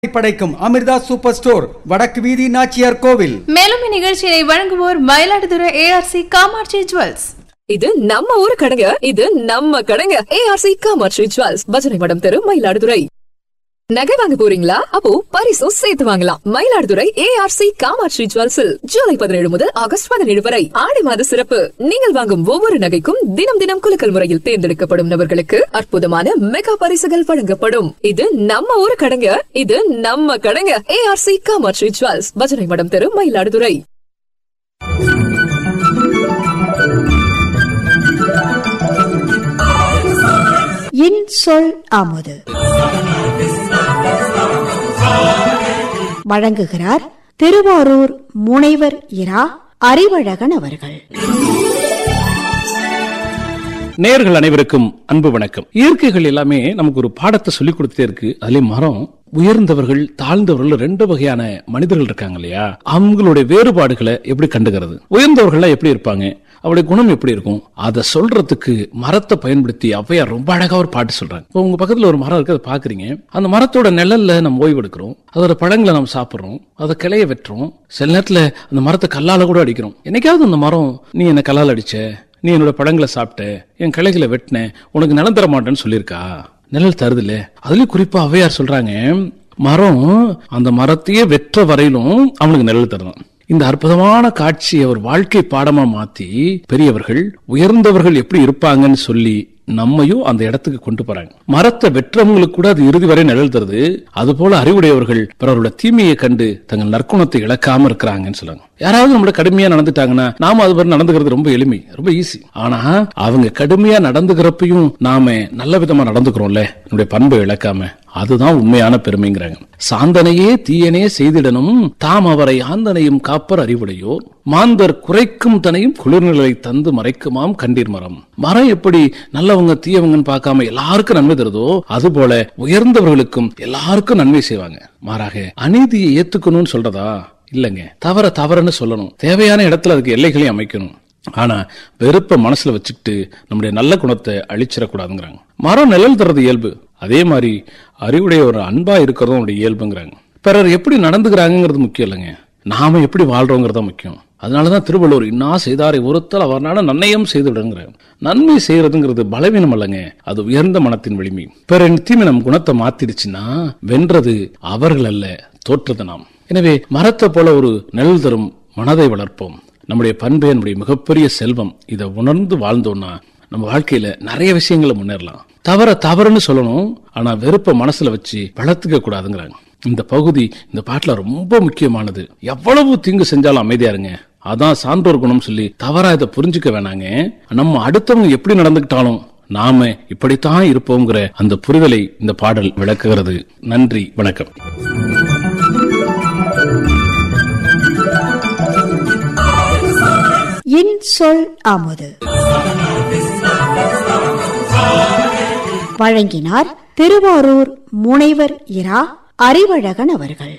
படைக்கும் Amrita super store வடக்கு வீதி நாச்சியார் கோவில் மேலும் இந்நிகழ்ச்சியை வழங்குவோர் மயிலாடுதுறை ஏஆர்சி காமாட்சி ஜுவல்ஸ் இது நம்ம ஊரு கடைங்க இது நம்ம கடைங்க ஏஆர்சி காமாட்சி ஜுவல்ஸ் பஜனை மடம் தெரு மயிலாடுதுறை நகை வாங்க போறீங்களா அப்போ பரிசும் சேர்த்து வாங்கலாம் மயிலாடுதுறை ஏஆர்சி காமாட்சி ஜுவல்ஸில் ஜூலை பதினேழு முதல் ஆகஸ்ட் பதினேழு வரை ஆடி மாத சிறப்பு நீங்கள் வாங்கும் ஒவ்வொரு நகைக்கும் தினம் தினம் குலுக்கல் முறையில் தேர்ந்தெடுக்கப்படும் நபர்களுக்கு அற்புதமான மெகா பரிசுகள் வழங்கப்படும் இது நம்ம ஊரு கடைங்க இது நம்ம கடைங்க ஏஆர்சி காமாட்சி ஜுவல்ஸ் பஜனை மடம் தெரு மயிலாடுதுறை இன் சொல் ஆமுது வழங்குகிறார் திருவாரூர் முனைவர் இரா அறிவழகன் அவர்கள் நேயர்கள் அனைவருக்கும் அன்பு வணக்கம் இயற்கைகள் எல்லாமே நமக்கு ஒரு பாடத்தை சொல்லி கொடுத்துட்டே இருக்கு அதுலயும் மரம் உயர்ந்தவர்கள் தாழ்ந்தவர்கள் ரெண்டு வகையான மனிதர்கள் இருக்காங்க இல்லையா அவங்களுடைய வேறுபாடுகளை எப்படி கண்டுகிறது உயர்ந்தவர்கள்லாம் எப்படி இருப்பாங்க அவருடைய குணம் எப்படி இருக்கும் அதை சொல்றதுக்கு மரத்தை பயன்படுத்தி ஔவையார் ரொம்ப அழகா ஒரு பாட்டு சொல்றாங்க இப்போ உங்க பக்கத்துல ஒரு மரம் இருக்கு அதை பாக்குறீங்க அந்த மரத்தோட நிழல்ல நம்ம ஓய்வு எடுக்கிறோம் அதோட பழங்களை நம்ம சாப்பிடுறோம் அதை கிளைய வெட்டுறோம் சில நேரத்துல அந்த மரத்தை கல்லால கூட அடிக்கிறோம் என்னைக்காவது அந்த மரம் நீ என்ன கல்லால் அடிச்ச நீ என்னோட பழங்களை சாப்பிட்ட என் கிளைகளை வெட்டின உனக்கு நிலம் தர மாட்டேன்னு சொல்லியிருக்கா நிழல் தருதுல்ல அதுலயும் குறிப்பா ஔவையார் சொல்றாங்க மரம் அந்த மரத்தையே வெற்ற வரையிலும் அவனுக்கு நிழல் தரணும் இந்த அற்புதமான காட்சியை ஒரு வாழ்க்கை பாடமா மாத்தி பெரியவர்கள் உயர்ந்தவர்கள் எப்படி இருப்பாங்கன்னு சொல்லி நம்மையும் அந்த இடத்துக்கு கொண்டு போறாங்க மரத்தை வெற்றவங்களுக்கு கூட அது இறுதி வரை நிழல் தருது அது போல அறிவுடையவர்கள் பிறரோட தீமையை கண்டு தங்கள் நற்குணத்தை இழக்காம இருக்கிறாங்கன்னு சொல்லுவாங்க யாராவது நம்மள கடுமையா நடந்துட்டாங்கன்னா நாம அது மாதிரி நடந்துக்கிறது ரொம்ப எளிமை ரொம்ப ஈஸி ஆனா அவங்க கடுமையா நடந்துக்கிறப்பையும் நாம நல்ல விதமா நடந்துக்கிறோம்ல என்னுடைய பண்பை இழக்காம அதுதான் உண்மையான பெருமைங்கிறாங்க சாந்தனையே தீயனே செய்திடனும் தாம் அவரை ஆந்தனையும் காப்பர் அறிவுடையோர் மாந்தர் குறைக்கும் தனையும் குளிர்நிலை தந்து மறைக்குமாம் கண்டீர் மரம் மரம் எப்படி நல்லவங்க தீயவங்கன்னு பார்க்காம எல்லாருக்கும் நன்மை தருதோ அது போல உயர்ந்தவர்களுக்கும் எல்லாருக்கும் நன்மை செய்வாங்க மாறாக அநீதியை ஏத்துக்கணும்னு சொல்றதா இல்லங்க தவற தவறுன்னு சொல்லணும் தேவையான இடத்துல அதுக்கு எல்லைகளையும் அமைக்கணும் ஆனா வெறுப்ப மனசுல வச்சுக்கிட்டு நம்முடைய நல்ல குணத்தை அழிச்சிடக்கூடாதுங்கிறாங்க மரம் நிழல் தர்றது இயல்பு அதே மாதிரி அறிவுடைய ஒரு அன்பா இருக்கிறதும் அவருடைய இயல்புங்கிறாங்க பிறர் எப்படி நடந்துக்கிறாங்கிறது முக்கியம் இல்லைங்க நாம எப்படி வாழ்றோங்கிறதா முக்கியம் அதனாலதான் திருவள்ளுவர் இன்னா செய்தாரை ஒருத்தல் அவர்னால நன்மையும் செய்து விடுங்கிறாங்க நன்மை செய்யறதுங்கிறது பலவீனம் அல்லங்க அது உயர்ந்த மனத்தின் வலிமை பிற தீமை நம் குணத்தை மாத்திடுச்சுன்னா வென்றது அவர்கள் அல்ல தோற்றது நாம் எனவே மரத்தை போல ஒரு நிழல் தரும் மனதை வளர்ப்போம் நம்முடைய பண்பே நம்முடைய மிகப்பெரிய செல்வம் இதை உணர்ந்து வாழ்ந்தோம்னா நம்ம வாழ்க்கையில நிறைய விஷயங்களை முன்னேறலாம் தவற தவறுன்னு சொல்லணும் ஆனா வெறுப்ப மனசுல வச்சு வளர்த்துக்க கூடாதுங்கிறாங்க இந்த பகுதி இந்த பாட்டுல ரொம்ப முக்கியமானது எவ்வளவு தீங்கு செஞ்சாலும் அமைதியா இருங்க அதான் சான்றோர் குணம் சொல்லி தவறா இதை புரிஞ்சுக்க வேணாங்க நம்ம அடுத்தவங்க எப்படி நடந்துக்கிட்டாலும் நாம இப்படித்தான் இருப்போங்கிற அந்த புரிதலை இந்த பாடல் விளக்குகிறது நன்றி வணக்கம் இன் சொல் ஆமுது வழங்கினார் திருவாரூர் முனைவர் இரா அறிவழகன் அவர்கள்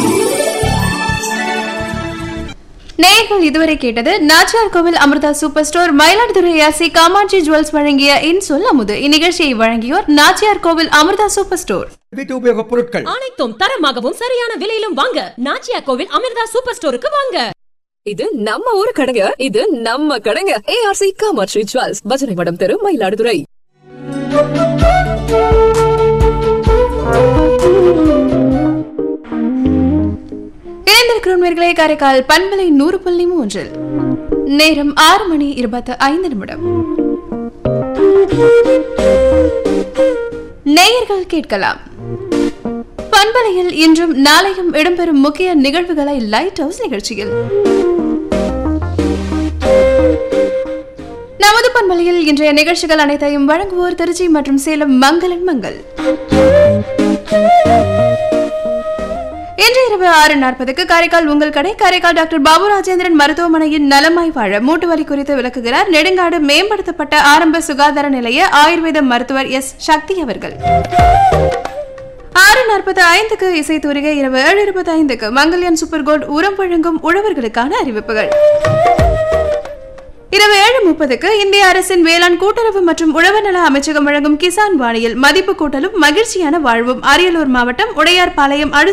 நேயர்கள் இதுவரை கேட்டது Nachiyar Kovil Amrita super store Mayiladuthurai ARC Kamatchi jewels வழங்கிய இன் சொல் அமுது இந்நிகழ்ச்சியை வழங்கியோர் நாச்சியார் கோவில் அமிர்தா சூப்பர் ஸ்டோர் வீட்டு உபயோகப் பொருட்கள் அனைத்தும் தரமாகவும் சரியான விலையிலும் வாங்க நாச்சியா கோவில் அமிர்தா சூப்பர் ஸ்டோருக்கு வாங்க இது நம்ம ஊரு கடைங்க இது நம்ம கடைங்க ஏஆர்சி காமாட்சி ஜுவல்ஸ் பஜனை மடம் தெரு மயிலாடுதுறை இணைந்திருக்கிறோம் நேர்களே காரைக்கால் பண்பலை நூறு புள்ளி மூன்றில் நேரம் ஆறு மணி இருபத்தி ஐந்து நிமிடம் நேயர்கள் கேட்கலாம் பண்பலையில் இன்றும் நாளையும் இடம்பெறும் முக்கிய நிகழ்வுகளை லைட் ஹவுஸ் நிகழ்ச்சியில் நமது பண்பலையில் இன்றைய நிகழ்ச்சிகள் அனைத்தையும் வழங்குவோர் திருச்சி மற்றும் சேலம் மங்களன் மங்கள் இன்று இரவு ஆறு நாற்பதுக்கு காரைக்கால் உங்கள் கடை காரைக்கால் டாக்டர் பாபு ராஜேந்திரன் மருத்துவமனையின் நலமாய் வாழ மூட்டு வலி குறித்து விளக்குகிறார் நெடுங்காடு மேம்படுத்தப்பட்ட ஆரம்ப சுகாதார நிலைய ஆயுர்வேத மருத்துவர் எஸ் சக்தி அவர்கள் ஆறு நாற்பது ஐந்துக்கு இசை தூரிகை இரவு ஏழு இருபத்தி ஐந்துக்கு மங்கல்யான் சூப்பர் கோல்ட் உரம் வழங்கும் உழவர்களுக்கான அறிவிப்புகள் இரவு ஏழு முப்பதுக்கு இந்திய அரசின் வேளாண் கூட்டுறவு மற்றும் உழவர் நல அமைச்சகம் வழங்கும் கிசான் வாணியில் மதிப்பு கூட்டலும் மகிழ்ச்சியான வாழ்வும் அரியலூர் மாவட்டம் உடையார்பாளையம் அடு